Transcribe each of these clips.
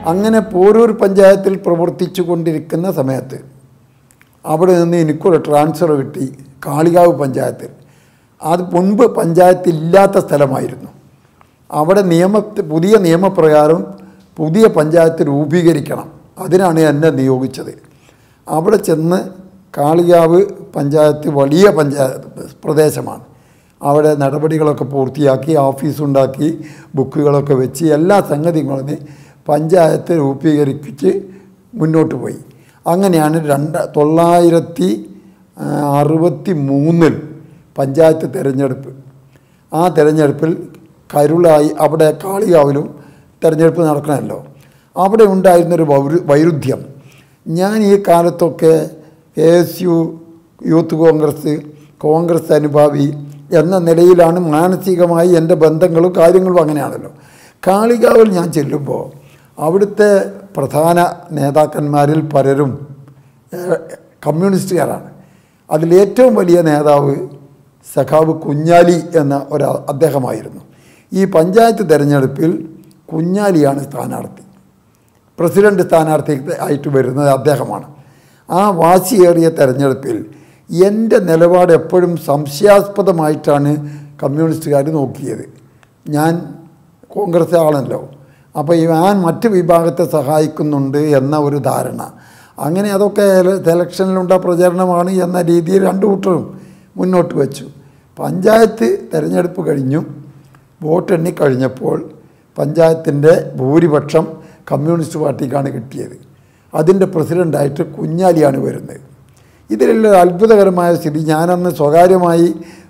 അങ്ങനെ പോരൂർ പഞ്ചായത്തിൽ പ്രവർത്തിച്ചു കൊണ്ടിരിക്കുന്ന സമയത്ത് അവിടെ നിന്ന് എനിക്കൊരു ട്രാൻസ്ഫർ കിട്ടി കാളികാവ് പഞ്ചായത്തിൽ അത് മുൻപ് പഞ്ചായത്ത് ഇല്ലാത്ത സ്ഥലമായിരുന്നു അവിടെ നിയമ പുതിയ നിയമപ്രകാരം പുതിയ പഞ്ചായത്ത് രൂപീകരിക്കണം അതിനാണ് എന്നെ നിയോഗിച്ചത് അവിടെ ചെന്ന് കാളികാവ് പഞ്ചായത്ത് വലിയ പഞ്ചായത്ത് പ്രദേശമാണ് അവിടെ നടപടികളൊക്കെ പൂർത്തിയാക്കി ഓഫീസുണ്ടാക്കി ബുക്കുകളൊക്കെ വെച്ച് എല്ലാ സംഗതികളും പഞ്ചായത്ത് രൂപീകരിച്ച് മുന്നോട്ട് പോയി അങ്ങനെയാണ് രണ്ട് തൊള്ളായിരത്തി ആ, അറുപത്തി മൂന്നിൽ പഞ്ചായത്ത് തിരഞ്ഞെടുപ്പ് ആ തിരഞ്ഞെടുപ്പിൽ കരുളായി അവിടെ കാളികാവിലും തിരഞ്ഞെടുപ്പ് നടക്കണമല്ലോ അവിടെ ഉണ്ടായിരുന്നൊരു വൈരു വൈരുദ്ധ്യം ഞാൻ ഈ കാലത്തൊക്കെ A S U Youth Congress Congress അനുഭാവി എന്ന നിലയിലാണ് മാനസികമായി എൻ്റെ ബന്ധങ്ങളും കാര്യങ്ങളും അങ്ങനെയാണല്ലോ കാളികാവിൽ ഞാൻ ചെല്ലുമ്പോൾ അവിടുത്തെ പ്രധാന നേതാക്കന്മാരിൽ പലരും ഏഹ്, കമ്മ്യൂണിസ്റ്റുകാരാണ് അതിലേറ്റവും വലിയ നേതാവ് സഖാവ് കുഞ്ഞാലി എന്ന ഒരു അദ്ദേഹമായിരുന്നു ഈ പഞ്ചായത്ത് തിരഞ്ഞെടുപ്പിൽ കുഞ്ഞാലിയാണ് സ്ഥാനാർത്ഥി പ്രസിഡന്റ് സ്ഥാനാർത്ഥി ആയിട്ട് വരുന്നത് അദ്ദേഹമാണ് ആ വാശിയേറിയ തെരഞ്ഞെടുപ്പിൽ എൻ്റെ നിലപാട് എപ്പോഴും സംശയാസ്പദമായിട്ടാണ് കമ്മ്യൂണിസ്റ്റുകാർ നോക്കിയത് ഞാൻ കോൺഗ്രസ് ആണല്ലോ അപ്പോൾ ഞാൻ മറ്റ് വിഭാഗത്തെ സഹായിക്കുന്നുണ്ട് എന്ന ഒരു ധാരണ അങ്ങനെ അതൊക്കെ സെലക്ഷനിലുണ്ട പ്രചരണമാണ് എന്ന രീതിയിൽ രണ്ടു കൂട്ടരും മുന്നോട്ട് വെച്ചു പഞ്ചായത്ത് തിരഞ്ഞെടുപ്പ് കഴിഞ്ഞു വോട്ടെണ്ണി കഴിഞ്ഞപ്പോൾ പഞ്ചായത്തിൻ്റെ ഭൂരിപക്ഷം കമ്മ്യൂണിസ്റ്റ് പാർട്ടിക്കാണ് കിട്ടിയത് അതിൻ്റെ പ്രസിഡൻ്റായിട്ട് കുഞ്ഞാലിയാണ് വരുന്നത് ഇതിലുള്ള അത്ഭുതകരമായ സ്ഥിതി ഞാനന്ന് സ്വകാര്യമായി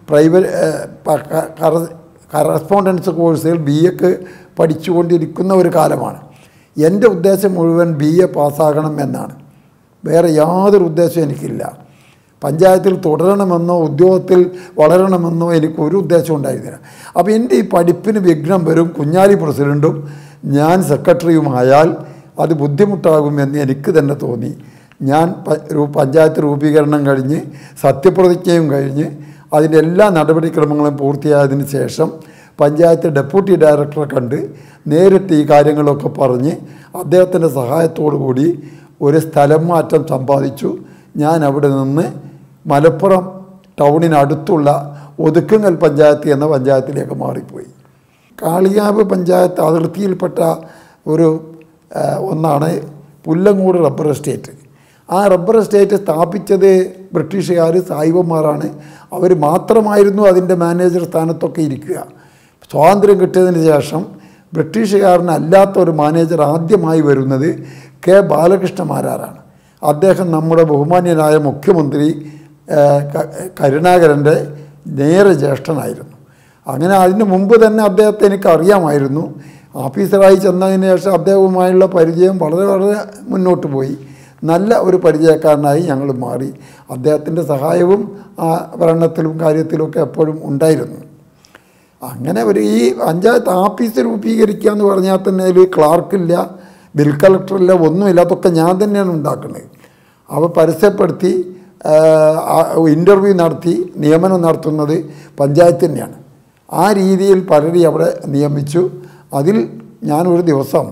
പ്രൈവറ്റ് കറസ്പോണ്ടൻസ് കോഴ്സുകൾ ബി എക്ക് പഠിച്ചുകൊണ്ടിരിക്കുന്ന ഒരു കാലമാണ് എൻ്റെ ഉദ്ദേശം മുഴുവൻ ബി എ പാസ്സാകണം എന്നാണ് വേറെ യാതൊരു ഉദ്ദേശവും എനിക്കില്ല പഞ്ചായത്തിൽ തുടരണമെന്നോ ഉദ്യോഗത്തിൽ വളരണമെന്നോ എനിക്ക് ഒരു ഉദ്ദേശം ഉണ്ടായിരുന്നില്ല അപ്പോൾ എൻ്റെ ഈ പഠിപ്പിന് വിഘ്നം വരും കുഞ്ഞാലി പ്രസിഡൻറ്റും ഞാൻ സെക്രട്ടറിയുമായാൽ അത് ബുദ്ധിമുട്ടാകുമെന്ന് എനിക്ക് തന്നെ തോന്നി ഞാൻ പ- രൂ- പഞ്ചായത്ത് രൂപീകരണം കഴിഞ്ഞ് സത്യപ്രതിജ്ഞയും കഴിഞ്ഞ് അതിൻ്റെ എല്ലാ നടപടിക്രമങ്ങളും പൂർത്തിയായതിന് ശേഷം പഞ്ചായത്ത് ഡെപ്യൂട്ടി ഡയറക്ടറെ കണ്ട് നേരിട്ട് ഈ കാര്യങ്ങളൊക്കെ പറഞ്ഞ് അദ്ദേഹത്തിൻ്റെ സഹായത്തോടു കൂടി ഒരു സ്ഥലം മാറ്റം സമ്പാദിച്ചു ഞാൻ അവിടെ നിന്ന് മലപ്പുറം ടൗണിനടുത്തുള്ള ഒതുക്കുങ്ങൽ പഞ്ചായത്ത് എന്ന പഞ്ചായത്തിലേക്ക് മാറിപ്പോയി കാളിയാവ് പഞ്ചായത്ത് അതിർത്തിയിൽപ്പെട്ട ഒരു ആ, ഒന്നാണ് പുല്ലങ്ങോട് റബ്ബർ എസ്റ്റേറ്റ് ആ റബ്ബർ എസ്റ്റേറ്റ് സ്ഥാപിച്ചത് ബ്രിട്ടീഷുകാർ സായിബന്മാരാണ് അവർ മാത്രമായിരുന്നു അതിൻ്റെ മാനേജർ സ്ഥാനത്തൊക്കെ ഇരിക്കുക സ്വാതന്ത്ര്യം കിട്ടിയതിന് ശേഷം ബ്രിട്ടീഷുകാരനല്ലാത്ത ഒരു മാനേജർ ആദ്യമായി വരുന്നത് കെ ബാലകൃഷ്ണമാരാറാണ് അദ്ദേഹം നമ്മുടെ ബഹുമാന്യനായ മുഖ്യമന്ത്രി ആ, ക- കരുണാകരൻ്റെ നേരെ ജ്യേഷ്ഠനായിരുന്നു അങ്ങനെ അതിന് മുമ്പ് തന്നെ അദ്ദേഹത്തെ എനിക്ക് അറിയാമായിരുന്നു ഓഫീസറായി ചെന്നതിന് ശേഷം അദ്ദേഹവുമായുള്ള പരിചയം വളരെ വളരെ മുന്നോട്ട് പോയി നല്ല ഒരു പരിചയക്കാരനായി ഞങ്ങൾ മാറി അദ്ദേഹത്തിൻ്റെ സഹായവും ആ ഭരണത്തിലും കാര്യത്തിലുമൊക്കെ എപ്പോഴും ഉണ്ടായിരുന്നു അങ്ങനെ ഒരു ഈ പഞ്ചായത്ത് ഓഫീസ് രൂപീകരിക്കുക എന്ന് പറഞ്ഞാൽ തന്നെ അതിൽ ക്ലാർക്കില്ല ബിൽ കളക്ടറില്ല ഒന്നുമില്ല അതൊക്കെ ഞാൻ തന്നെയാണ് ഉണ്ടാക്കുന്നത് അവ പരസ്യപ്പെടുത്തി ഇൻ്റർവ്യൂ നടത്തി നിയമനം നടത്തുന്നത് പഞ്ചായത്ത് തന്നെയാണ് ആ രീതിയിൽ പലരെയും അവിടെ നിയമിച്ചു അതിൽ ഞാനൊരു ദിവസം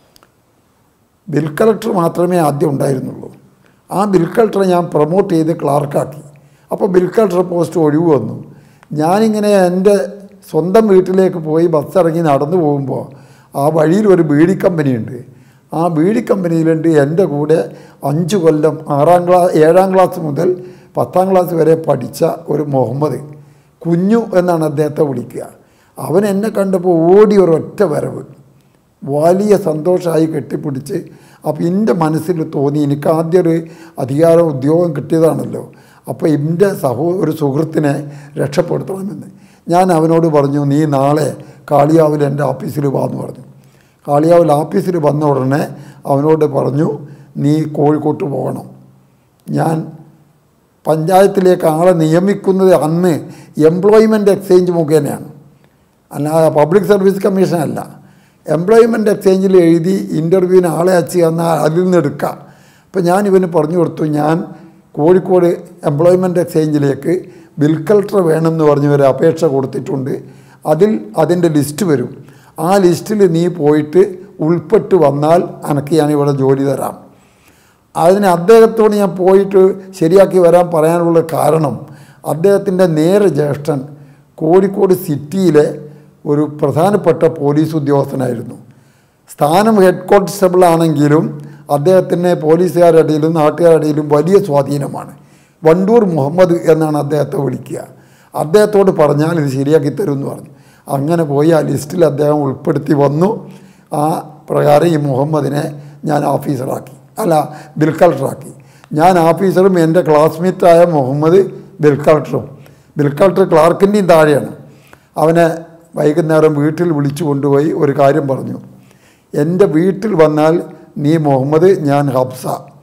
ബിൽ കളക്ടർ മാത്രമേ ആദ്യം ഉണ്ടായിരുന്നുള്ളൂ ആ ബിൽ കളക്ടറെ ഞാൻ പ്രൊമോട്ട് ചെയ്ത് ക്ലാർക്കാക്കി അപ്പോൾ ബിൽ കളക്ടർ പോസ്റ്റ് ഒഴിവ് വന്നു ഞാനിങ്ങനെ എൻ്റെ സ്വന്തം വീട്ടിലേക്ക് പോയി ബസ് ഇറങ്ങി നടന്നു പോകുമ്പോൾ ആ വഴിയിൽ ഒരു ബീഡി കമ്പനിയുണ്ട് ആ ബീഡി കമ്പനിയിലുണ്ട് എൻ്റെ കൂടെ അഞ്ച് കൊല്ലം ആറാം ക്ലാസ് ഏഴാം ക്ലാസ് മുതൽ പത്താം ക്ലാസ് വരെ പഠിച്ച ഒരു മുഹമ്മദ് കുഞ്ഞു എന്നാണ് അദ്ദേഹത്തെ വിളിക്കുക അവൻ എന്നെ കണ്ടപ്പോൾ ഓടി ഒരൊറ്റ വരവ് വലിയ സന്തോഷമായി കെട്ടിപ്പിടിച്ച് അപ്പോൾ എൻ്റെ മനസ്സിൽ തോന്നി എനിക്ക് ആദ്യം ഒരു അധികാര ഉദ്യോഗം കിട്ടിയതാണല്ലോ അപ്പോൾ എൻ്റെ സഹോ ഒരു സുഹൃത്തിനെ രക്ഷപ്പെടുത്തണമെന്ന് ഞാൻ അവനോട് പറഞ്ഞു നീ നാളെ കാളിയാവിൽ എൻ്റെ ഓഫീസിൽ വാ എന്ന് പറഞ്ഞു കാളിയാവിൽ ഓഫീസിൽ വന്ന ഉടനെ അവനോട് പറഞ്ഞു നീ കോഴിക്കോട്ട് പോകണം ഞാൻ പഞ്ചായത്തിലേക്ക് ആളെ നിയമിക്കുന്നത് അന്ന് എംപ്ലോയ്മെൻറ്റ് എക്സ്ചേഞ്ച് മുഖേനയാണ് അല്ലാതെ പബ്ലിക് സർവീസ് കമ്മീഷൻ അല്ല എംപ്ലോയ്മെൻറ്റ് എക്സ്ചേഞ്ചിൽ എഴുതി ഇൻ്റർവ്യൂവിന് ആളെ അയച്ച് തന്നാൽ അതിൽ നിന്ന് എടുക്കാം അപ്പോൾ ഞാൻ ഇവന് പറഞ്ഞു കൊടുത്തു ഞാൻ കോഴിക്കോട് എംപ്ലോയ്മെൻറ്റ് എക്സ്ചേഞ്ചിലേക്ക് ബിൽ കളക്ടർ വേണമെന്ന് പറഞ്ഞ് ഒരു അപേക്ഷ കൊടുത്തിട്ടുണ്ട് അതിൽ അതിൻ്റെ ലിസ്റ്റ് വരും ആ ലിസ്റ്റിൽ നീ പോയിട്ട് ഉൾപ്പെട്ട് വന്നാൽ അനക്ക് ഞാൻ ഇവിടെ ജോലി തരാം അതിന് അദ്ദേഹത്തോട് ഞാൻ പോയിട്ട് ശരിയാക്കി വരാൻ പറയാനുള്ള കാരണം അദ്ദേഹത്തിൻ്റെ നേരെ ജ്യേഷ്ഠൻ കോഴിക്കോട് സിറ്റിയിലെ ഒരു പ്രധാനപ്പെട്ട പോലീസ് ഉദ്യോഗസ്ഥനായിരുന്നു സ്ഥാനം ഹെഡ് കോൺസ്റ്റബിൾ ആണെങ്കിലും അദ്ദേഹത്തിന് പോലീസുകാരുടെ ഇടയിലും നാട്ടുകാരുടെ ഇടയിലും വലിയ സ്വാധീനമാണ് വണ്ടൂർ മുഹമ്മദ് എന്നാണ് അദ്ദേഹത്തെ വിളിക്കുക അദ്ദേഹത്തോട് പറഞ്ഞാൽ ഇത് ശരിയാക്കി തരും എന്ന് പറഞ്ഞു അങ്ങനെ പോയി ആ ലിസ്റ്റിൽ അദ്ദേഹം ഉൾപ്പെടുത്തി വന്നു ആ പ്രകാരം ഈ മുഹമ്മദിനെ ഞാൻ ഓഫീസറാക്കി അല്ല ബിൽ കളക്ടറാക്കി ഞാൻ ഓഫീസറും എൻ്റെ ക്ലാസ്മേറ്റായ മുഹമ്മദ് ബിൽ കളക്ടറും ബിൽ കളക്ടർ ക്ലാർക്കിൻ്റെയും താഴെയാണ് അവനെ വൈകുന്നേരം വീട്ടിൽ വിളിച്ചു കൊണ്ടുപോയി ഒരു കാര്യം പറഞ്ഞു എൻ്റെ വീട്ടിൽ വന്നാൽ നീ മുഹമ്മദ് ഞാൻ ഹബ്സ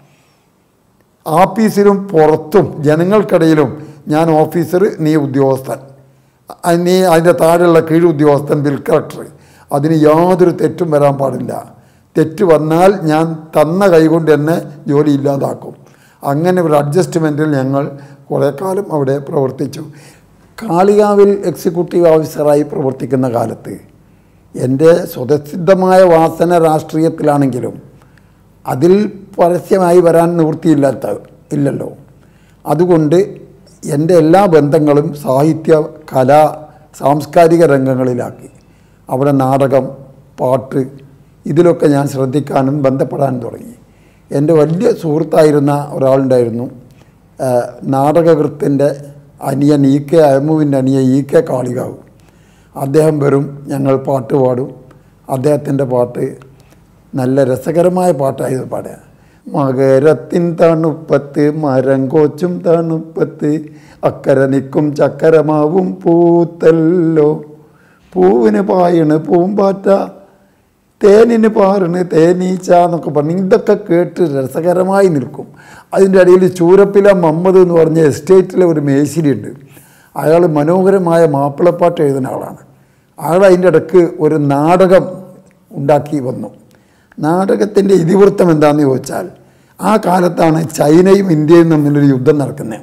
ആഫീസിലും പുറത്തും ജനങ്ങൾക്കിടയിലും ഞാൻ ഓഫീസർ നീ ഉദ്യോഗസ്ഥൻ അ- നീ അതിൻ്റെ താഴെയുള്ള കീഴ് ഉദ്യോഗസ്ഥൻ ബിൽ കളക്ടർ അതിന് യാതൊരു തെറ്റും വരാൻ പാടില്ല തെറ്റ് വന്നാൽ ഞാൻ തന്ന കൈകൊണ്ട് എന്നെ ജോലി ഇല്ലാതാക്കും അങ്ങനെ ഒരു അഡ്ജസ്റ്റ്മെൻറ്റിൽ ഞങ്ങൾ കുറേ കാലം അവിടെ പ്രവർത്തിച്ചു കാളികാവിൽ എക്സിക്യൂട്ടീവ് ഓഫീസറായി പ്രവർത്തിക്കുന്ന കാലത്ത് എൻ്റെ സ്വതസിദ്ധമായ വാസന രാഷ്ട്രീയത്തിലാണെങ്കിലും അതിൽ പരസ്യമായി വരാൻ നിവൃത്തിയില്ലാത്ത ഇല്ലല്ലോ അതുകൊണ്ട് എൻ്റെ എല്ലാ ബന്ധങ്ങളും സാഹിത്യ കല സാംസ്കാരിക രംഗങ്ങളിലാക്കി അവിടെ നാടകം പാട്ട് ഇതിലൊക്കെ ഞാൻ ശ്രദ്ധിക്കാനും ബന്ധപ്പെടാനും തുടങ്ങി എൻ്റെ വലിയ സുഹൃത്തായിരുന്ന ഒരാളുണ്ടായിരുന്നു ആ, നാടകകൃത്തിൻ്റെ അനിയൻ ഇ കെ അയമുവിൻ്റെ അനിയൻ ഇ കെ കാളികാവ് അദ്ദേഹം വരും ഞങ്ങൾ പാട്ട് പാടും അദ്ദേഹത്തിൻ്റെ പാട്ട് നല്ല രസകരമായ പാട്ടായത് പാടുക മകരത്തിൻ തണുപ്പത്ത് മരം കോച്ചും തണുപ്പത്ത് അക്കര നിൽക്കും ചക്കരമാവും പൂത്തല്ലോ പൂവിന് പായണ് പൂമ്പാറ്റ തേനിന് പാറണ് തേനീച്ച എന്നൊക്കെ പറഞ്ഞ് ഇതൊക്കെ കേട്ട് രസകരമായി നിൽക്കും അതിൻ്റെ ഇടയിൽ ചൂരപ്പില മമ്മദ് എന്ന് പറഞ്ഞ എസ്റ്റേറ്റിലെ ഒരു മേശിരിയുണ്ട് അയാൾ മനോഹരമായ മാപ്പിളപ്പാട്ട് എഴുതുന്ന ആളാണ് അയാൾ അതിൻ്റെ ഇടയ്ക്ക് ഒരു നാടകം ഉണ്ടാക്കി വന്നു നാടകത്തിൻ്റെ ഇതിവൃത്തം എന്താണെന്ന് ചോദിച്ചാൽ ആ കാലത്താണ് ചൈനയും ഇന്ത്യയും തമ്മിലൊരു യുദ്ധം നടക്കുന്നത്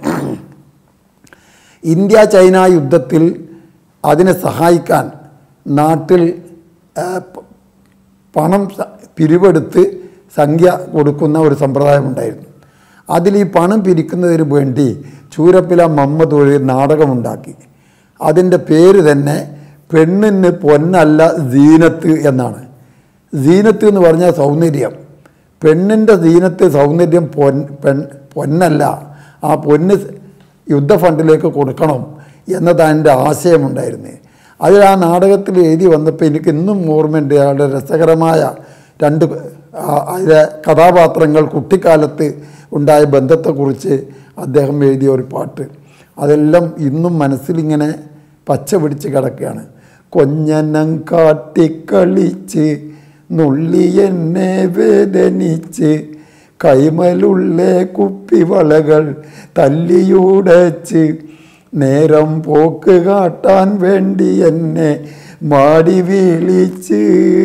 ഇന്ത്യ ചൈന യുദ്ധത്തിൽ അതിനെ സഹായിക്കാൻ നാട്ടിൽ ആ, പ- പണം സ- പിരിവെടുത്ത് സംഖ്യ കൊടുക്കുന്ന ഒരു സമ്പ്രദായമുണ്ടായിരുന്നു അതിൽ ഈ പണം പിരിക്കുന്നതിന് വേണ്ടി ചൂരപ്പില മമ്മദ് ഒരു നാടകമുണ്ടാക്കി അതിൻ്റെ പേര് തന്നെ പെണ്ണിന് പൊന്നല്ല സീനത്ത് എന്നാണ് സീനത്ത് എന്ന് പറഞ്ഞാൽ സൗന്ദര്യം പെണ്ണിൻ്റെ സീനത്ത് സൗന്ദര്യം പൊൻ പെൺ പൊന്നല്ല ആ പൊന്ന് യുദ്ധ ഫണ്ടിലേക്ക് കൊടുക്കണം എന്നതാണ് എൻ്റെ ആശയമുണ്ടായിരുന്നത് അതിൽ ആ നാടകത്തിൽ എഴുതി വന്നപ്പോൾ എനിക്ക് ഇന്നും ഓർമ്മയുണ്ട് അയാളുടെ രസകരമായ രണ്ട് ആ- അതിലെ കഥാപാത്രങ്ങൾ കുട്ടിക്കാലത്ത് ഉണ്ടായ ബന്ധത്തെക്കുറിച്ച് അദ്ദേഹം എഴുതിയ ഒരു പാട്ട് അതെല്ലാം ഇന്നും മനസ്സിലിങ്ങനെ പച്ച പിടിച്ച് കിടക്കുകയാണ് കൊഞ്ഞനം കാട്ടിക്കളിച്ച് നുള്ളി എന്നെ വേദനിച്ച് കൈമലുള്ളേ കുപ്പിവളകൾ തല്ലിയുടച്ച് നേരം പോക്ക് കാട്ടാൻ വേണ്ടി എന്നെ മാടി വീളിച്ച്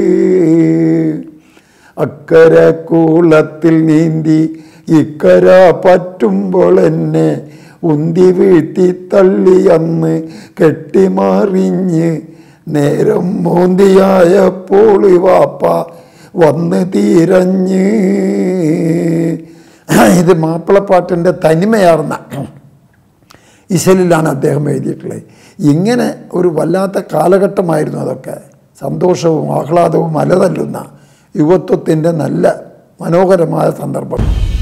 അക്കര കൂളത്തിൽ നീന്തി ഇക്കര പറ്റുമ്പോൾ എന്നെ ഉന്തി വീഴ്ത്തി തള്ളി അന്ന് കെട്ടിമാറിഞ്ഞ് നേരം മോന്തിയായപ്പോൾ വാപ്പ വന്ന് തീരഞ്ഞ് ഇത് മാപ്പിളപ്പാട്ടിൻ്റെ തനിമയാർന്ന ഇശലിലാണ് അദ്ദേഹം എഴുതിയിട്ടുള്ളത് ഇങ്ങനെ ഒരു വല്ലാത്ത കാലഘട്ടമായിരുന്നു അതൊക്കെ സന്തോഷവും ആഹ്ലാദവും അലതല്ലുന്ന യുവത്വത്തിൻ്റെ നല്ല മനോഹരമായ സന്ദർഭം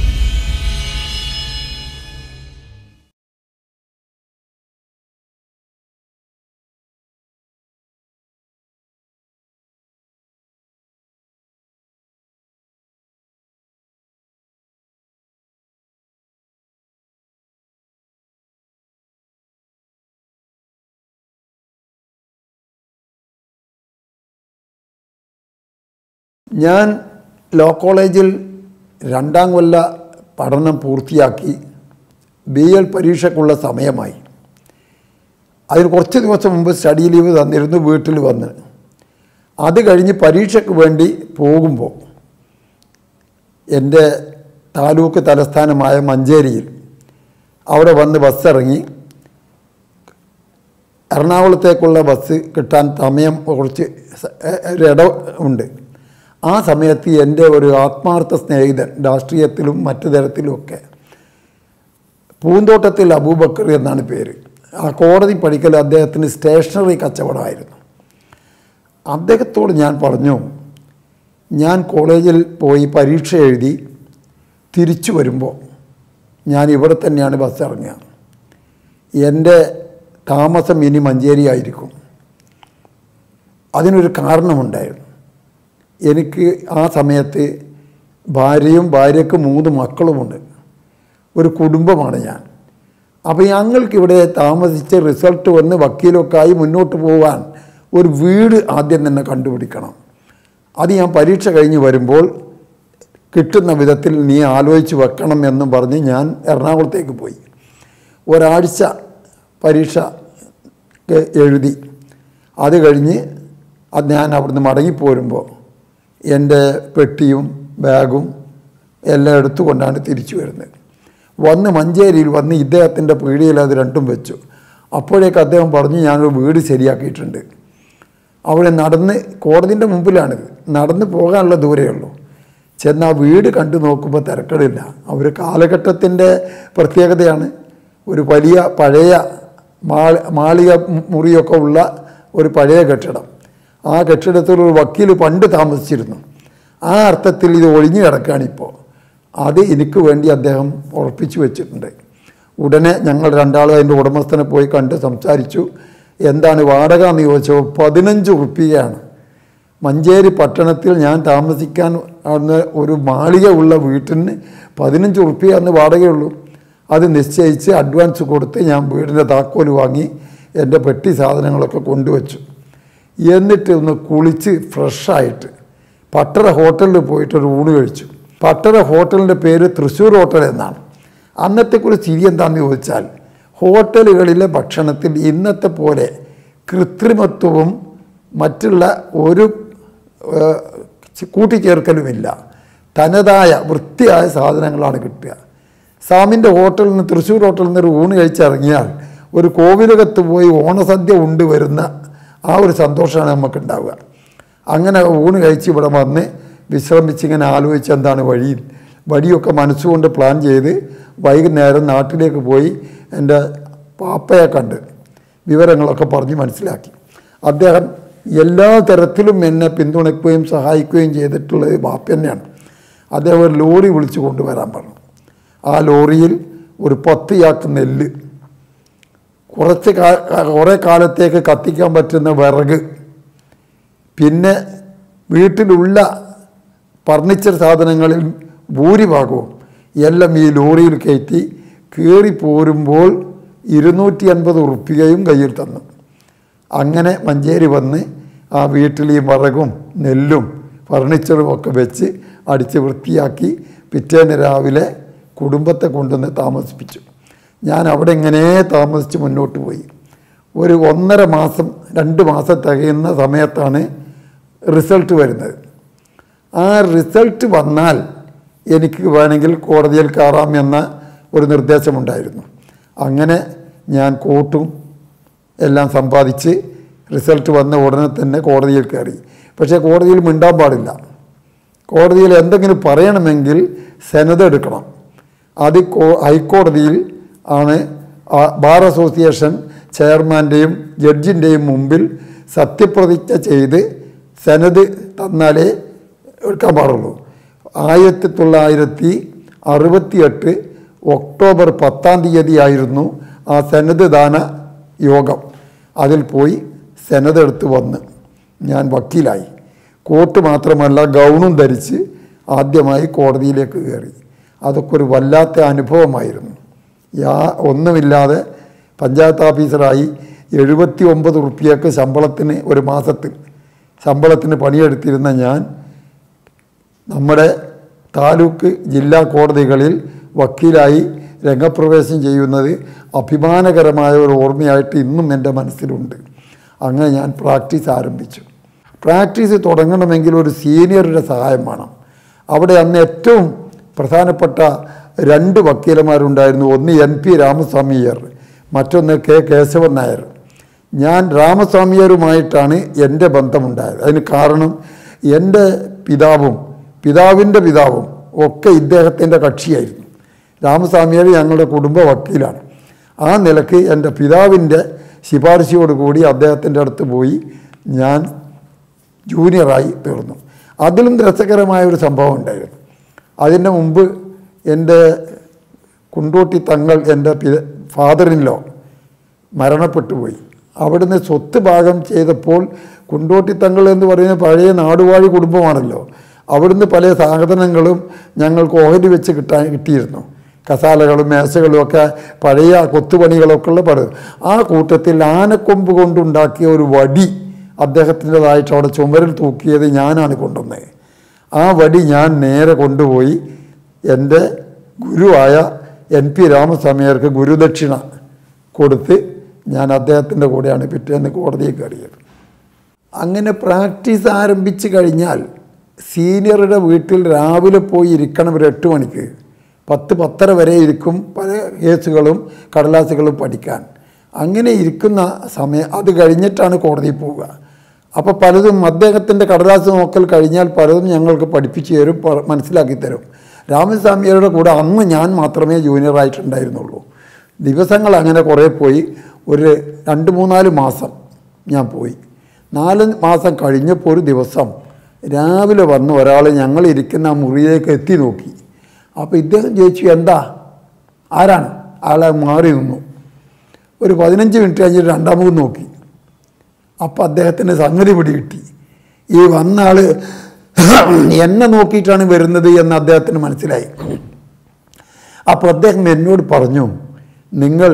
ഞാൻ ലോ കോളേജിൽ രണ്ടാം കൊല്ല പഠനം പൂർത്തിയാക്കി ബി എൽ പരീക്ഷയ്ക്കുള്ള സമയമായി അതിന് കുറച്ച് ദിവസം മുമ്പ് സ്റ്റഡി ലീവ് തന്നിരുന്നു വീട്ടിൽ വന്ന് അത് കഴിഞ്ഞ് പരീക്ഷയ്ക്ക് വേണ്ടി പോകുമ്പോൾ എൻ്റെ താലൂക്ക് തലസ്ഥാനമായ മഞ്ചേരിയിൽ അവിടെ വന്ന് ബസ് ഇറങ്ങി എറണാകുളത്തേക്കുള്ള ബസ് കിട്ടാൻ സമയം കുറച്ച് സ- എ- ഒരു ഇട ഉണ്ട് ആ സമയത്ത് എൻ്റെ ഒരു ആത്മാർത്ഥ സ്നേഹിതൻ രാഷ്ട്രീയത്തിലും മറ്റു തരത്തിലുമൊക്കെ പൂന്തോട്ടത്തിൽ അബൂബക്കർ എന്നാണ് പേര് ആ കോടതി പഠിക്കൽ അദ്ദേഹത്തിന് സ്റ്റേഷനറി കച്ചവടമായിരുന്നു അദ്ദേഹത്തോട് ഞാൻ പറഞ്ഞു ഞാൻ കോളേജിൽ പോയി പരീക്ഷ എഴുതി തിരിച്ചു വരുമ്പോൾ ഞാൻ ഇവിടെ തന്നെയാണ് ബസ് ഇറങ്ങുക എൻ്റെ താമസം ഇനി മഞ്ചേരി ആയിരിക്കും അതിനൊരു കാരണമുണ്ടായിരുന്നു എനിക്ക് ആ സമയത്ത് ഭാര്യയും ഭാര്യയ്ക്ക് മൂന്ന് മക്കളുമുണ്ട് ഒരു കുടുംബമാണ് ഞാൻ അപ്പോൾ ഞങ്ങൾക്ക് ഇവിടെ താമസിച്ച് റിസൾട്ട് വന്ന് വക്കീലൊക്കെ ആയി മുന്നോട്ട് പോകാൻ ഒരു വീട് ആദ്യം തന്നെ കണ്ടുപിടിക്കണം അത് ഞാൻ പരീക്ഷ കഴിഞ്ഞ് വരുമ്പോൾ കിട്ടുന്ന വിധത്തിൽ നീ ആലോചിച്ച് വെക്കണം എന്നും പറഞ്ഞ് ഞാൻ എറണാകുളത്തേക്ക് പോയി ഒരാഴ്ച പരീക്ഷ എഴുതി അത് കഴിഞ്ഞ് അത് ഞാൻ അവിടുന്ന് മടങ്ങിപ്പോരുമ്പോൾ എൻ്റെ പെട്ടിയും ബാഗും എല്ലാം എടുത്തുകൊണ്ടാണ് തിരിച്ചു വരുന്നത് വന്ന് മഞ്ചേരിയിൽ വന്ന് ഇദ്ദേഹത്തിൻ്റെ പീടികയിൽ അത് രണ്ടും വെച്ചു അപ്പോഴേക്ക് അദ്ദേഹം പറഞ്ഞു ഞാനൊരു വീട് ശരിയാക്കിയിട്ടുണ്ട് അവിടെ നടന്ന് കോടതിൻ്റെ മുമ്പിലാണിത് നടന്ന് പോകാനുള്ള ദൂരമേ ഉള്ളൂ ചെന്ന് ആ വീട് കണ്ടു നോക്കുമ്പോൾ തിരക്കടില്ല അവർ കാലഘട്ടത്തിൻ്റെ പ്രത്യേകതയാണ് ഒരു വലിയ പഴയ മാളി മാളിക മുറിയൊക്കെ ഉള്ള ഒരു പഴയ കെട്ടിടം ആ കെട്ടിടത്തിൽ ഒരു വക്കീൽ പണ്ട് താമസിച്ചിരുന്നു ആ അർത്ഥത്തിൽ ഇത് ഒഴിഞ്ഞു കിടക്കുകയാണിപ്പോൾ അത് എനിക്ക് വേണ്ടി അദ്ദേഹം ഉറപ്പിച്ചു വെച്ചിട്ടുണ്ട് ഉടനെ ഞങ്ങൾ രണ്ടാളും അതിൻ്റെ ഉടമസ്ഥനെ പോയി കണ്ട് സംസാരിച്ചു എന്താണ് വാടക എന്ന് ചോദിച്ചപ്പോൾ പതിനഞ്ച് ഉറുപ്പികയാണ് മഞ്ചേരി പട്ടണത്തിൽ ഞാൻ താമസിക്കാൻ അന്ന് ഒരു മാളിക ഉള്ള വീട്ടിന് പതിനഞ്ച് ഉറുപ്പിക അന്ന് വാടകയുള്ളൂ അത് നിശ്ചയിച്ച് അഡ്വാൻസ് കൊടുത്ത് ഞാൻ വീടിൻ്റെ താക്കോല് വാങ്ങി എൻ്റെ പെട്ടി സാധനങ്ങളൊക്കെ കൊണ്ടുവച്ചു എന്നിട്ട് ഒന്ന് കുളിച്ച് ഫ്രഷായിട്ട് പട്ടറ ഹോട്ടലിൽ പോയിട്ടൊരു ഊണ് കഴിച്ചു പട്ടറ ഹോട്ടലിൻ്റെ പേര് തൃശ്ശൂർ ഹോട്ടൽ എന്നാണ് അന്നത്തെക്കുറിച്ച് ചിരി എന്താണെന്ന് ചോദിച്ചാൽ ഹോട്ടലുകളിലെ ഭക്ഷണത്തിൽ ഇന്നത്തെ പോലെ കൃത്രിമത്വവും മറ്റുള്ള ഒരു ഏഹ്, കൂട്ടിച്ചേർക്കലുമില്ല തനതായ വൃത്തിയായ സാധനങ്ങളാണ് കിട്ടുക സാമിൻ്റെ ഹോട്ടലിൽ നിന്ന് തൃശ്ശൂർ ഹോട്ടലിൽ നിന്ന് ഒരു ഊണ് കഴിച്ചിറങ്ങിയാൽ ഒരു കോവിലകത്ത് പോയി ഓണസദ്യ ഉണ്ട് വരുന്ന ആ ഒരു സന്തോഷമാണ് നമുക്ക് ഉണ്ടാവുക അങ്ങനെ ഊണ് കഴിച്ച് ഇവിടെ വന്ന് വിശ്രമിച്ച് ഇങ്ങനെ ആലോചിച്ച് എന്താണ് വഴി വഴിയൊക്കെ മനസ്സുകൊണ്ട് പ്ലാൻ ചെയ്ത് വൈകുന്നേരം നാട്ടിലേക്ക് പോയി എൻ്റെ പാപ്പയെ കണ്ട് വിവരങ്ങളൊക്കെ പറഞ്ഞ് മനസ്സിലാക്കി അദ്ദേഹം എല്ലാ തരത്തിലും എന്നെ പിന്തുണയ്ക്കുകയും സഹായിക്കുകയും ചെയ്തിട്ടുള്ളത് ബാപ്പ തന്നെയാണ് അദ്ദേഹം ഒരു ലോറി വിളിച്ചു കൊണ്ടുവരാൻ പറഞ്ഞു ആ ലോറിയിൽ ഒരു പത്ത് ചാക്ക് നെല്ല് കുറച്ച് കാ- കുറേ കാലത്തേക്ക് കത്തിക്കാൻ പറ്റുന്ന വിറക് പിന്നെ വീട്ടിലുള്ള ഫർണിച്ചർ സാധനങ്ങളിൽ ഭൂരിഭാഗവും എല്ലാം ഈ ലോറിയിൽ കയറ്റി കയറി പോരുമ്പോൾ ഇരുന്നൂറ്റി അൻപത് ഉറുപ്പികയും കയ്യിൽ തന്നു അങ്ങനെ മഞ്ചേരി വന്ന് ആ വീട്ടിൽ ഈ വിറകും നെല്ലും ഫർണിച്ചറും ഒക്കെ വെച്ച് അടിച്ച് വൃത്തിയാക്കി പിറ്റേന്ന് രാവിലെ കുടുംബത്തെ കൊണ്ടുവന്ന് താമസിപ്പിച്ചു ഞാൻ അവിടെ ഇങ്ങനെ താമസിച്ച് മുന്നോട്ട് പോയി ഒരു ഒന്നര മാസം രണ്ട് മാസം തികയുന്ന സമയത്താണ് റിസൾട്ട് വരുന്നത് ആ റിസൾട്ട് വന്നാൽ എനിക്ക് വേണമെങ്കിൽ കോടതിയിൽ കയറാം എന്ന ഒരു നിർദ്ദേശമുണ്ടായിരുന്നു അങ്ങനെ ഞാൻ കോട്ടും എല്ലാം സമ്പാദിച്ച് റിസൾട്ട് വന്ന ഉടനെ തന്നെ കോടതിയിൽ കയറി പക്ഷേ കോടതിയിൽ മിണ്ടാൻ പാടില്ല കോടതിയിൽ എന്തെങ്കിലും പറയണമെങ്കിൽ സെനത് എടുക്കണം അത് കോ- ഹൈക്കോടതിയിൽ ആണ് ആ ബാർ അസോസിയേഷൻ ചെയർമാൻ്റെയും ജഡ്ജിൻ്റെയും മുമ്പിൽ സത്യപ്രതിജ്ഞ ചെയ്ത് സെനത് തന്നാലേ എടുക്കാൻ പാടുള്ളൂ ആയിരത്തി തൊള്ളായിരത്തി അറുപത്തിയെട്ട് ഒക്ടോബർ പത്താം തീയതി ആയിരുന്നു ആ സെനത് ദാന യോഗം അതിൽ പോയി സെനത് എടുത്ത് വന്ന് ഞാൻ വക്കീലായി കോട്ട് മാത്രമല്ല ഗൗണും ധരിച്ച് ആദ്യമായി കോടതിയിലേക്ക് കയറി അതൊക്കെ ഒരു വല്ലാത്ത അനുഭവമായിരുന്നു യാ ഒന്നുമില്ലാതെ പഞ്ചായത്ത് ഓഫീസറായി എഴുപത്തി ഒമ്പത് റുപ്യക്ക് ശമ്പളത്തിന് ഒരു മാസത്തിൽ ശമ്പളത്തിന് പണിയെടുത്തിരുന്ന ഞാൻ നമ്മുടെ താലൂക്ക് ജില്ലാ കോടതികളിൽ വക്കീലായി രംഗപ്രവേശം ചെയ്യുന്നത് അഭിമാനകരമായ ഒരു ഓർമ്മയായിട്ട് ഇന്നും എൻ്റെ മനസ്സിലുണ്ട് അങ്ങനെ ഞാൻ പ്രാക്ടീസ് ആരംഭിച്ചു പ്രാക്ടീസ് തുടങ്ങണമെങ്കിൽ ഒരു സീനിയറുടെ സഹായം വേണം അവിടെ അന്ന് ഏറ്റവും പ്രധാനപ്പെട്ട രണ്ട് വക്കീലന്മാരുണ്ടായിരുന്നു ഒന്ന് എൻ പി രാമസ്വാമിയർ മറ്റൊന്ന് കെ കേശവൻ നായർ ഞാൻ രാമസ്വാമിയരുമായിട്ടാണ് എൻ്റെ ബന്ധമുണ്ടായത് അതിന് കാരണം എൻ്റെ പിതാവും പിതാവിൻ്റെ പിതാവും ഒക്കെ ഇദ്ദേഹത്തിൻ്റെ കക്ഷിയായിരുന്നു രാമസ്വാമിയാർ ഞങ്ങളുടെ കുടുംബ വക്കീലാണ് ആ നിലക്ക് എൻ്റെ പിതാവിൻ്റെ ശിപാർശയോടുകൂടി അദ്ദേഹത്തിൻ്റെ അടുത്ത് പോയി ഞാൻ ജൂനിയറായി തീർന്നു അതിലും രസകരമായ ഒരു സംഭവം ഉണ്ടായിരുന്നു അതിൻ്റെ മുമ്പ് എൻ്റെ കുണ്ടോട്ടി തങ്ങൾ എൻ്റെ പി ഫാദറിനിലോ മരണപ്പെട്ടു പോയി അവിടുന്ന് സ്വത്ത് ഭാഗം ചെയ്തപ്പോൾ കുണ്ടോട്ടി തങ്ങൾ എന്ന് പറയുന്ന പഴയ നാടുവാഴി കുടുംബമാണല്ലോ അവിടുന്ന് പല സാധനങ്ങളും ഞങ്ങൾക്ക് ഓഹരി വെച്ച് കിട്ടാൻ കിട്ടിയിരുന്നു കസാലകളും മേശകളും ഒക്കെ പഴയ കൊത്തുപണികളൊക്കെ ഉള്ള പടം ആ കൂട്ടത്തിൽ ആനക്കൊമ്പ് കൊണ്ടുണ്ടാക്കിയ ഒരു വടി അദ്ദേഹത്തിൻ്റെതായിട്ട് അവിടെ ചുമരിൽ തൂക്കിയത് ഞാനാണ് കൊണ്ടുവന്നത് ആ വടി ഞാൻ നേരെ കൊണ്ടുപോയി എൻ്റെ ഗുരുവായ എൻ പി രാമസ്വാമിയർക്ക് ഗുരുദക്ഷിണ കൊടുത്ത് ഞാൻ അദ്ദേഹത്തിൻ്റെ കൂടെയാണ് പിറ്റേന്ന് കോടതിയിൽ കയറിയത് അങ്ങനെ പ്രാക്ടീസ് ആരംഭിച്ച് കഴിഞ്ഞാൽ സീനിയറുടെ വീട്ടിൽ രാവിലെ പോയി ഇരിക്കണം ഒരു എട്ട് മണിക്ക് പത്ത് പത്തര വരെ ഇരിക്കും പല കേസുകളും കടലാസുകളും പഠിക്കാൻ അങ്ങനെ ഇരിക്കുന്ന സമയം അത് കഴിഞ്ഞിട്ടാണ് കോടതിയിൽ പോവുക അപ്പോൾ പലതും അദ്ദേഹത്തിൻ്റെ കടലാസ് നോക്കൽ കഴിഞ്ഞാൽ പലതും ഞങ്ങൾക്ക് പഠിപ്പിച്ചു തരും പ- മനസ്സിലാക്കി തരും രാമസ്വാമിയുടെ കൂടെ അന്ന് ഞാൻ മാത്രമേ ജൂനിയറായിട്ടുണ്ടായിരുന്നുള്ളൂ ദിവസങ്ങൾ അങ്ങനെ കുറേ പോയി ഒരു രണ്ട് മൂന്നാല് മാസം ഞാൻ പോയി നാല് മാസം കഴിഞ്ഞപ്പോൾ ഒരു ദിവസം രാവിലെ വന്ന് ഒരാൾ ഞങ്ങൾ ഇരിക്കുന്ന ആ മുറിയിലേക്ക് എത്തി നോക്കി അപ്പോൾ ഇദ്ദേഹം ചോദിച്ചു എന്താ ആരാണ് ആളെ മാറി നിന്നു ഒരു പതിനഞ്ച് മിനിറ്റ് കഴിഞ്ഞിട്ട് രണ്ടാമത് നോക്കി അപ്പം അദ്ദേഹത്തിന് സംഗതി പിടി കിട്ടി ഈ വന്ന ആൾ എന്നെ നോക്കിയിട്ടാണ് വരുന്നത് എന്ന് അദ്ദേഹത്തിന് മനസ്സിലായി അപ്പോൾ അദ്ദേഹം എന്നോട് പറഞ്ഞു നിങ്ങൾ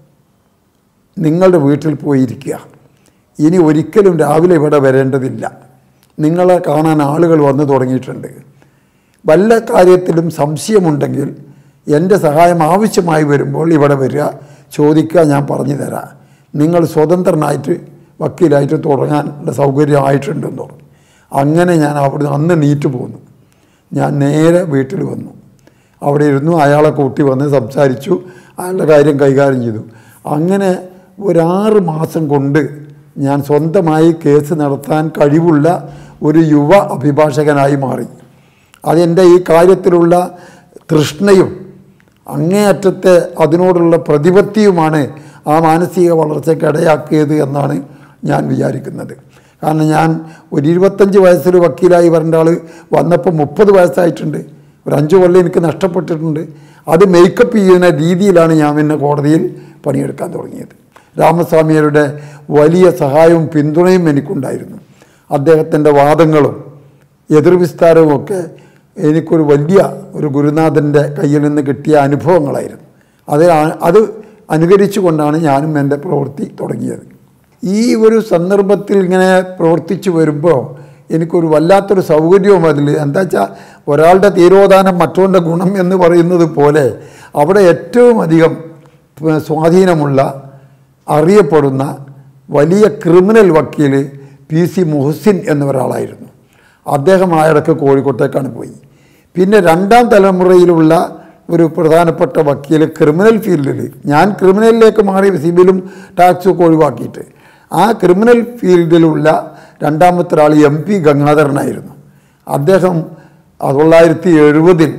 നിങ്ങളുടെ വീട്ടിൽ പോയിരിക്കുക ഇനി ഒരിക്കലും രാവിലെ ഇവിടെ വരേണ്ടതില്ല നിങ്ങളെ കാണാൻ ആളുകൾ വന്നു തുടങ്ങിയിട്ടുണ്ട് വല്ല കാര്യത്തിലും സംശയമുണ്ടെങ്കിൽ എൻ്റെ സഹായം ആവശ്യമായി വരുമ്പോൾ ഇവിടെ വരിക ചോദിക്കുക ഞാൻ പറഞ്ഞു തരാം നിങ്ങൾ സ്വതന്ത്രനായിട്ട് വക്കീലായിട്ട് തുടങ്ങാനുള്ള സൗകര്യമായിട്ടുണ്ടെന്ന് പറഞ്ഞു അങ്ങനെ ഞാൻ അവിടെ അന്ന് നീറ്റ് പോന്നു ഞാൻ നേരെ വീട്ടിൽ വന്നു അവിടെ ഇരുന്നു അയാളെ കൂട്ടി വന്ന് സംസാരിച്ചു അയാളുടെ കാര്യം കൈകാര്യം ചെയ്തു അങ്ങനെ ഒരാറ് മാസം കൊണ്ട് ഞാൻ സ്വന്തമായി കേസ് നടത്താൻ കഴിവുള്ള ഒരു യുവ അഭിഭാഷകനായി മാറി അതെൻ്റെ ഈ കാര്യത്തിലുള്ള തൃഷ്ണയും അങ്ങേയറ്റത്തെ അതിനോടുള്ള പ്രതിപത്തിയുമാണ് ആ മാനസിക വളർച്ചയ്ക്ക് ഇടയാക്കിയത് എന്നാണ് ഞാൻ വിചാരിക്കുന്നത് കാരണം ഞാൻ ഒരു ഇരുപത്തഞ്ച് വയസ്സിൽ വക്കീലായി വരേണ്ട ആൾ വന്നപ്പോൾ മുപ്പത് വയസ്സായിട്ടുണ്ട് ഒരു അഞ്ച് കൊല്ലം എനിക്ക് നഷ്ടപ്പെട്ടിട്ടുണ്ട് അത് മേക്കപ്പ് ചെയ്യുന്ന രീതിയിലാണ് ഞാൻ പിന്നെ കോടതിയിൽ പണിയെടുക്കാൻ തുടങ്ങിയത് രാമസ്വാമിയരുടെ വലിയ സഹായവും പിന്തുണയും എനിക്കുണ്ടായിരുന്നു അദ്ദേഹത്തിൻ്റെ വാദങ്ങളും എതിർവിസ്താരവും ഒക്കെ എനിക്കൊരു വലിയ ഒരു ഗുരുനാഥൻ്റെ കയ്യിൽ നിന്ന് കിട്ടിയ അനുഭവങ്ങളായിരുന്നു അത് ആ- അത് അനുകരിച്ചുകൊണ്ടാണ് ഞാനും എൻ്റെ പ്രവൃത്തി തുടങ്ങിയത് ഈ ഒരു സന്ദർഭത്തിൽ ഇങ്ങനെ പ്രവർത്തിച്ചു വരുമ്പോൾ എനിക്കൊരു വല്ലാത്തൊരു സൗകര്യവും അതിൽ എന്താ വെച്ചാൽ ഒരാളുടെ തീരോധാനം മറ്റവൻ്റെ ഗുണം എന്ന് പറയുന്നത് പോലെ അവിടെ ഏറ്റവും അധികം പ- സ്വാധീനമുള്ള അറിയപ്പെടുന്ന വലിയ ക്രിമിനൽ വക്കീൽ പി സി മുഹസിൻ എന്ന ഒരാളായിരുന്നു അദ്ദേഹം ആ ഇടയ്ക്ക് കോഴിക്കോട്ടേക്കാണ് പോയി പിന്നെ രണ്ടാം തലമുറയിലുള്ള ഒരു പ്രധാനപ്പെട്ട വക്കീൽ ക്രിമിനൽ ഫീൽഡിൽ ഞാൻ ക്രിമിനലിലേക്ക് മാറി സിവിലും ടാക്സും ഒക്കെ ഒഴിവാക്കിയിട്ട് ആ ക്രിമിനൽ ഫീൽഡിലുള്ള രണ്ടാമത്തെ ഒരാൾ എം പി ഗംഗാധരനായിരുന്നു അദ്ദേഹം തൊള്ളായിരത്തി എഴുപതിൽ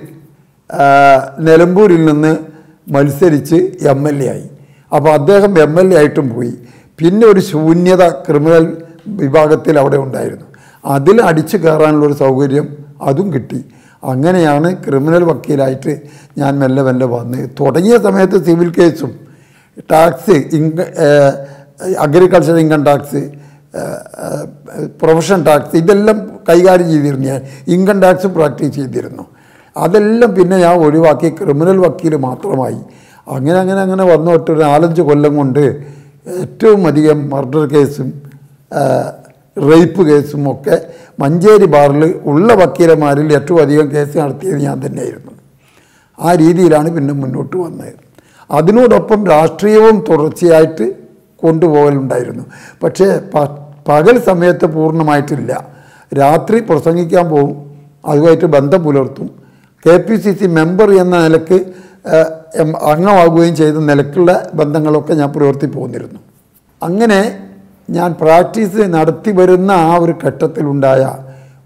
നിലമ്പൂരിൽ നിന്ന് മത്സരിച്ച് എം എൽ എ ആയി അപ്പോൾ അദ്ദേഹം എം എൽ എ ആയിട്ടും പോയി പിന്നെ ഒരു ശൂന്യത ക്രിമിനൽ വിഭാഗത്തിൽ അവിടെ ഉണ്ടായിരുന്നു അതിൽ അടിച്ചു കയറാനുള്ളൊരു സൗകര്യം അതും കിട്ടി അങ്ങനെയാണ് ക്രിമിനൽ വക്കീലായിട്ട് ഞാൻ മെല്ലെ മെല്ലെ വന്ന് തുടങ്ങിയ സമയത്ത് സിവിൽ കേസും ടാക്സ് ഇൻക agriculture income tax profession tax ഇതെല്ലാം കൈകാര്യം ചെയ്തിരുന്നു ഞാൻ ഇൻകം ടാക്സ് പ്രാക്ടീസ് ചെയ്തിരുന്നു അതെല്ലാം പിന്നെ ഞാൻ ഒഴിവാക്കി ക്രിമിനൽ വക്കീൽ മാത്രമായി അങ്ങനെ അങ്ങനെ അങ്ങനെ വന്നോട്ട് ഒരു നാലഞ്ച് കൊല്ലം കൊണ്ട് ഏറ്റവും അധികം മർഡർ കേസും ആ, റേപ്പ് കേസും ഒക്കെ മഞ്ചേരി ബാറിൽ ഉള്ള വക്കീലന്മാരിൽ ഏറ്റവും അധികം കേസ് നടത്തിയത് ഞാൻ തന്നെയായിരുന്നു ആ രീതിയിലാണ് പിന്നെ മുന്നോട്ട് വന്നത് അതിനോടൊപ്പം രാഷ്ട്രീയവും തുടർച്ചയായിട്ട് കൊണ്ടുപോകലുണ്ടായിരുന്നു പക്ഷേ പ- പകൽ സമയത്ത് പൂർണ്ണമായിട്ടില്ല രാത്രി പ്രസംഗിക്കാൻ പോകും അതുമായിട്ട് ബന്ധം പുലർത്തും K P C C member എന്ന നിലക്ക് ഏഹ്, എം- അംഗമാകുകയും ചെയ്ത നിലക്കുള്ള ബന്ധങ്ങളൊക്കെ ഞാൻ പ്രവർത്തി പോന്നിരുന്നു അങ്ങനെ ഞാൻ പ്രാക്ടീസ് നടത്തി വരുന്ന ആ ഒരു ഘട്ടത്തിലുണ്ടായ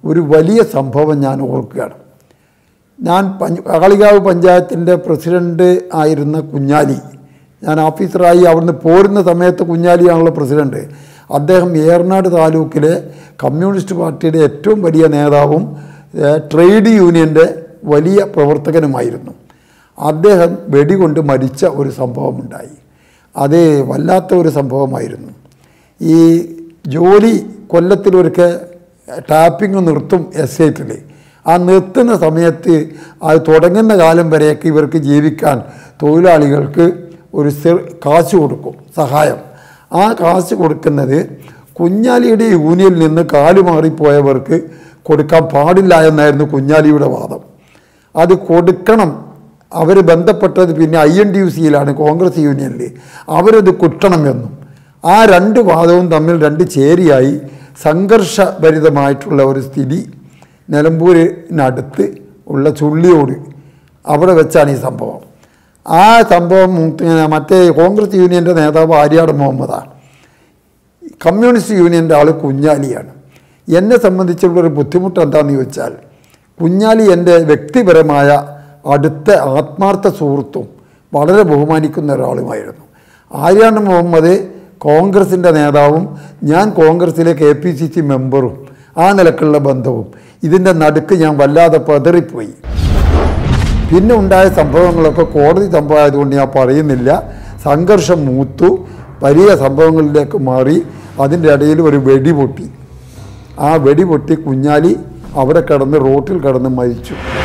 ഒരു വലിയ സംഭവം ഞാൻ ഓർക്കുകയാണ് ഞാൻ പഞ്ച് കാളികാവ് പഞ്ചായത്തിൻ്റെ പ്രസിഡൻ്റ് ആയിരുന്ന കുഞ്ഞാലി ഞാൻ ഓഫീസറായി അവിടുന്ന് പോരുന്ന സമയത്ത് കുഞ്ഞാലിയാണല്ലോ പ്രസിഡൻ്റ് അദ്ദേഹം ഏറനാട് താലൂക്കിലെ കമ്മ്യൂണിസ്റ്റ് പാർട്ടിയുടെ ഏറ്റവും വലിയ നേതാവും ഏഹ്, ട്രേഡ് യൂണിയൻ്റെ വലിയ പ്രവർത്തകനുമായിരുന്നു അദ്ദേഹം വെടികൊണ്ട് മരിച്ച ഒരു സംഭവമുണ്ടായി അത് വല്ലാത്ത ഒരു സംഭവമായിരുന്നു ഈ ജോലി കൊല്ലത്തിലൊരിക്കൽ ടാപ്പിംഗ് നിർത്തും എസ്റ്റേറ്റിൽ ആ നിർത്തുന്ന സമയത്ത് അത് തുടങ്ങുന്ന കാലം വരെയൊക്കെ ഇവർക്ക് ജീവിക്കാൻ തൊഴിലാളികൾക്ക് ഒരു സെ- കാശ് കൊടുക്കും സഹായം ആ കാശ് കൊടുക്കുന്നത് കുഞ്ഞാലിയുടെ യൂണിയനിൽ നിന്ന് കാലുമാറിപ്പോയവർക്ക് കൊടുക്കാൻ പാടില്ല എന്നായിരുന്നു കുഞ്ഞാലിയുടെ വാദം അത് കൊടുക്കണം അവർ ബന്ധപ്പെട്ടത് പിന്നെ ഐ എൻ ഡി യു സിയിലാണ് കോൺഗ്രസ് യൂണിയനിൽ അവരത് കുട്ടണമെന്നും ആ രണ്ട് വാദവും തമ്മിൽ രണ്ട് ചേരിയായി സംഘർഷഭരിതമായിട്ടുള്ള ഒരു സ്ഥിതി നിലമ്പൂരിനടുത്ത് ഉള്ള ചുള്ളിയോട് അവിടെ വെച്ചാണ് ഈ സംഭവം ആ സംഭവം മുഖ്യ- മറ്റേ കോൺഗ്രസ് യൂണിയൻ്റെ നേതാവ് ആര്യാട് മുഹമ്മദാണ് കമ്മ്യൂണിസ്റ്റ് യൂണിയൻ്റെ ആൾ കുഞ്ഞാലിയാണ് എന്നെ സംബന്ധിച്ചുള്ളൊരു ബുദ്ധിമുട്ട് എന്താണെന്ന് ചോദിച്ചാൽ കുഞ്ഞാലി എൻ്റെ വ്യക്തിപരമായ അടുത്ത ആത്മാർത്ഥ സുഹൃത്തും വളരെ ബഹുമാനിക്കുന്ന ഒരാളുമായിരുന്നു ആര്യാട് മുഹമ്മദ് കോൺഗ്രസിൻ്റെ നേതാവും ഞാൻ കോൺഗ്രസിലെ കെ പി സി സി മെമ്പറും ആ നിലക്കുള്ള ബന്ധവും ഇതിൻ്റെ നടുക്ക് ഞാൻ വല്ലാതെ പതറിപ്പോയി പിന്നെ ഉണ്ടായ സംഭവങ്ങളൊക്കെ കോടതി സംഭവമായതുകൊണ്ട് ഞാൻ പറയുന്നില്ല സംഘർഷം മൂത്തു വലിയ സംഭവങ്ങളിലേക്ക് മാറി അതിൻ്റെ ഇടയിൽ ഒരു വെടി പൊട്ടി ആ വെടി പൊട്ടി കുഞ്ഞാലി അവിടെ കിടന്ന് റോട്ടിൽ കിടന്ന് മരിച്ചു